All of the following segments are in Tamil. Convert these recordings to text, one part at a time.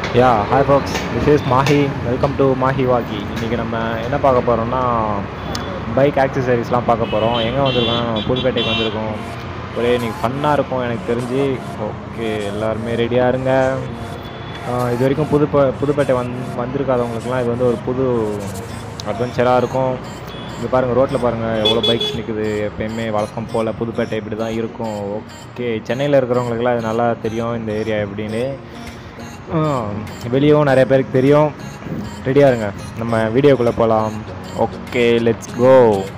yeah hi folks this is Mahi welcome to Mahi வாக்கி இன்றைக்கி நம்ம என்ன பார்க்க போகிறோம்னா பைக் ஆக்சசரிஸ்லாம் பார்க்க போகிறோம் எங்கே வந்திருக்கோம் நம்ம புதுப்பேட்டைக்கு வந்திருக்கோம் ஒரே இன்னைக்கு ஃபன்னாக இருக்கும் எனக்கு தெரிஞ்சு ஓகே எல்லாருமே ரெடியாக இருங்க ஆஹ் இது வரைக்கும் புது புதுப்பேட்டை வந் வந்திருக்காதவங்களுக்குலாம் இது வந்து ஒரு புது அட்வென்ச்சராக இருக்கும் இங்கே பாருங்கள் ரோட்டில் பாருங்கள் எவ்வளோ பைக்ஸ் நிற்குது எப்பயுமே வழக்கம் போல் புதுப்பேட்டை இப்படி தான் இருக்கும் ஓகே சென்னையில் இருக்கிறவங்களுக்குலாம் இது நல்லா தெரியும் இந்த ஏரியா எப்படின்னு வெளியவும் நிறைய பேருக்கு தெரியும் ரெடியாக இருங்க நம்ம வீடியோக்குள்ளே போகலாம் okay let's go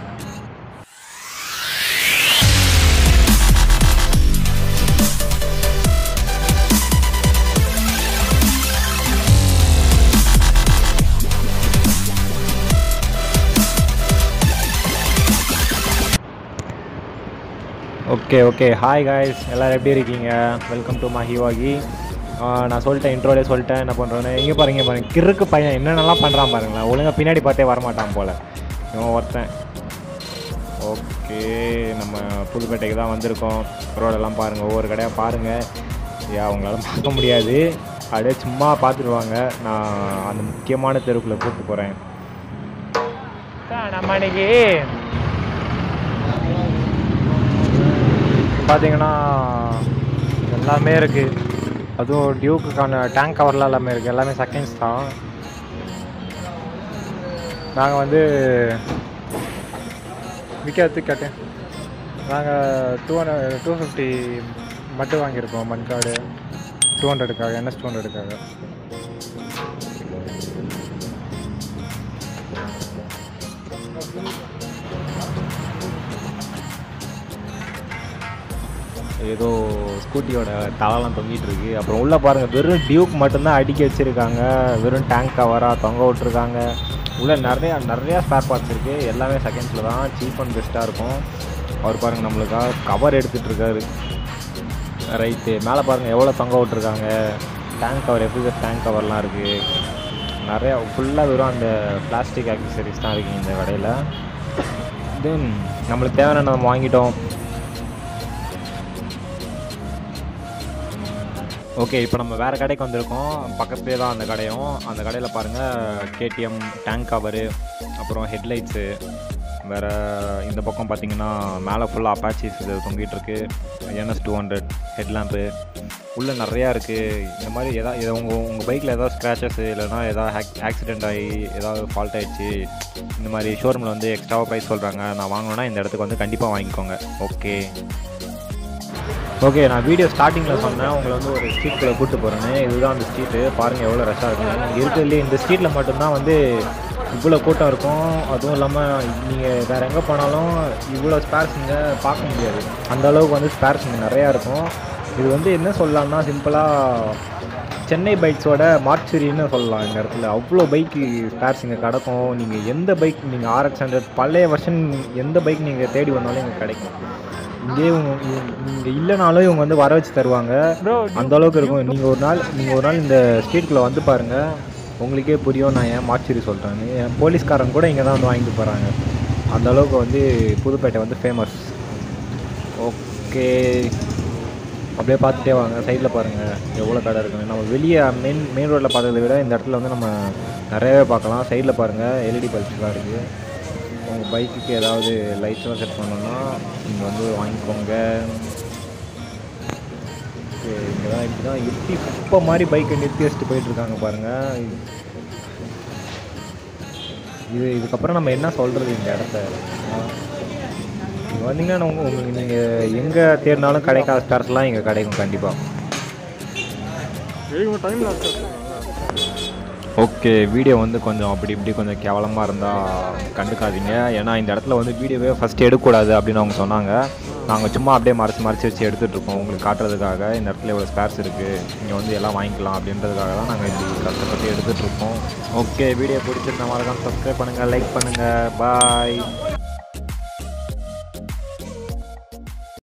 okay okay hi guys எல்லோரும் எப்படி இருக்கீங்க வெல்கம் டு மஹிவாகி நான் சொல்லிட்டேன் இன்ட்ரோலே சொல்லிட்டேன் என்ன பண்ணுறேன்னு இங்கே பாருங்க பாருங்க கிறுக்கு பையன் என்னென்னலாம் பண்ணுறான் பாருங்களேன் ஒழுங்கா பின்னாடி பார்த்தே வரமாட்டான் போல் இவன் ஒருத்தன் ஓகே நம்ம புதுப்பேட்டைக்கு தான் வந்திருக்கோம் ரோடெல்லாம் பாருங்கள் ஒவ்வொரு கடையாக பாருங்கள் யா அவங்களால பார்க்க முடியாது அப்படியே சும்மா பார்த்துருவாங்க நான் அந்த முக்கியமான தெருக்குள்ளே கூப்பிட்டு போகிறேன் நம்ம இன்னைக்கு பார்த்தீங்கன்னா எல்லாமே இருக்குது அதுவும் டியூக்குக்கான டேங்க் கவர்லாம் எல்லாமே இருக்குது எல்லாமே செகண்ட்ஸ் தான் நாங்கள் வந்து விற்கிறதுக்கு கேட்டேன் நாங்கள் டூ ஹண்ட்ரட் டூ ஃபிஃப்டி மட்டும் வாங்கியிருக்கோம் மண்காடு டூ ஹண்ட்ரடுக்காக என்எஸ் டூ ஹண்ட்ரடுக்காக ஏதோ ஸ்கூட்டியோட தலலாம் தொங்கிட்டு இருக்கு அப்புறம் உள்ளே பாருங்கள் வெறும் டியூக் மட்டும்தான் அடுக்கி வச்சுருக்காங்க வெறும் டேங்க் கவராக தொங்க விட்ருக்காங்க உள்ளே நிறையா நிறையா ஸ்பேர் பார்ட்ஸ் இருக்குது எல்லாமே செகண்ட்ஸில் தான் சீப் அண்ட் பெஸ்ட்டாக இருக்கும் அவர் பாருங்கள் நம்மளுக்காக கவர் எடுத்துகிட்டு இருக்காரு ரைட்டு மேலே பாருங்கள் எவ்வளோ தொங்க விட்ருக்காங்க டேங்க் கவர் எப்படி டேங்க் கவர்லாம் இருக்குது நிறையா ஃபுல்லாக வெறும் அந்த பிளாஸ்டிக் ஆக்சசரிஸ் தான் இருக்குது இந்த கடையில் தென் நம்மளுக்கு தேவையான நம்ம வாங்கிட்டோம் ஓகே இப்போ நம்ம வேறு கடைக்கு வந்திருக்கோம் பக்கத்துலேயே தான் அந்த கடையும் அந்த கடையில் பாருங்கள் கேடிஎம் டேங்க் கவரு அப்புறம் ஹெட்லைட்ஸு வேறு இந்த பக்கம் பார்த்தீங்கன்னா மேலே ஃபுல்லாக அப்பாச்சிஸ் இது தொங்கிட்டு இருக்கு என்எஸ் டூ ஹண்ட்ரட் ஹெட்லாம்ப்பு உள்ளே நிறையா இருக்குது இந்த மாதிரி எதாவது இதை உங்கள் உங்கள் பைக்கில் ஏதாவது ஸ்க்ராச்சஸ் இல்லைனா ஏதாவது ஹேக் ஆக்சிடென்ட் ஆகி ஏதாவது ஃபால்ட் ஆயிடுச்சு இந்த மாதிரி ஷோரூமில் வந்து எக்ஸ்ட்ராவாக ப்ரைஸ் சொல்கிறாங்க நான் வாங்கணுன்னா இந்த இடத்துக்கு வந்து கண்டிப்பாக வாங்கிக்கோங்க ஓகே ஓகே நான் வீடியோ ஸ்டார்டிங்கில் சொன்னேன் உங்களை வந்து ஒரு ஸ்ட்ரீட்குள்ளே கூப்பிட்டு போகிறேன்னு இதுதான் அந்த ஸ்ட்ரீட்டு பாருங்கள் எவ்வளோ ரஷ்ஷாக இருக்குன்னு இங்கே இருக்கிறதுலே இந்த ஸ்ட்ரீட்டில் மட்டும்தான் வந்து இவ்வளோ கூட்டம் இருக்கும் அதுவும் இல்லாமல் நீங்கள் வேறு எங்கே போனாலும் இவ்வளோ ஸ்பேர்ஸ் இங்கே பார்க்க முடியாது அந்த அளவுக்கு வந்து ஸ்பேர்ஸ் இங்கே நிறையா இருக்கும் இது வந்து என்ன சொல்லலாம்னா சிம்பிளாக சென்னை பைக்ஸோட மார்ச்சுரின்னு சொல்லலாம் இந்த இடத்துல அவ்வளோ பைக்கு ஸ்பேர்ஸ் இங்கே கிடக்கும் நீங்கள் எந்த பைக் நீங்கள் ஆர்எக்ஸ் ஹண்ட்ரட் பழைய வருஷன் எந்த பைக் நீங்கள் தேடி வந்தாலும் இங்கே கிடைக்கும் இங்கே இவங்க நீங்கள் இல்லைனாலும் இவங்க வந்து வர வச்சு தருவாங்க அந்த அளவுக்கு இருக்கும் நீங்கள் ஒரு நாள் நீங்கள் ஒரு நாள் இந்த ஸ்ட்ரீட்குள்ளே வந்து பாருங்கள் உங்களுக்கே புரியும் நான் ஏன் மாச்சேரி சொல்கிறேன்னு என் போலீஸ்காரங்க கூட இங்கே தான் வந்து வாங்கிட்டு போகிறாங்க அந்த அளவுக்கு வந்து புதுப்பேட்டை வந்து ஃபேமஸ் ஓகே அப்படியே பார்த்துட்டே வாங்க சைடில் பாருங்கள் எவ்வளோ கடை இருக்குன்னு நம்ம வெளியே மெயின் மெயின் ரோட்டில் பார்த்ததை விட இந்த இடத்துல வந்து நம்ம நிறையவே பார்க்கலாம் சைடில் பாருங்கள் எல்இடி பல்ப்ஸ்லாம் இருக்குது உங்கள் பைக்குக்கு ஏதாவது லைட்ஸ்லாம் செட் பண்ணணும்னா நீங்கள் வந்து வாங்கிக்கோங்க இங்கே தான் இப்படி தான் எப்படி இப்போ மாதிரி பைக்கை நிறுத்தி வச்சுட்டு போயிட்டுருக்காங்க பாருங்கள் இது இதுக்கப்புறம் நம்ம என்ன சொல்கிறது இந்த இடத்த இங்கே வந்தீங்கன்னா உங்க உங்களுக்கு நீங்கள் எங்கே தேடினாலும் கிடைக்காத ஸ்டார்ஸ்லாம் இங்கே கிடைக்கும் கண்டிப்பாக ஓகே வீடியோ வந்து கொஞ்சம் அப்படி இப்படி கொஞ்சம் கேவலமாக இருந்தால் கண்டுக்காதீங்க ஏன்னா இந்த இடத்துல வந்து வீடியோவே ஃபஸ்ட்டு எடுக்கக்கூடாது அப்படின்னு அவங்க சொன்னாங்க நாங்கள் சும்மா அப்படியே மறைச்சி மறைச்சி வச்சு எடுத்துகிட்ருக்கோம் உங்களுக்கு காட்டுறதுக்காக இந்த இடத்துல இவ்வளோ ஸ்பேர்ஸ் இருக்குது இங்கே வந்து எல்லாம் வாங்கிக்கலாம் அப்படின்றதுக்காக தான் நாங்கள் இப்படி கஷ்டப்பட்டு எடுத்துகிட்ருக்கோம் ஓகே வீடியோ பிடிச்சிருந்த மாதிரி தான் சப்ஸ்கிரைப் பண்ணுங்கள் லைக் பண்ணுங்கள் பாய்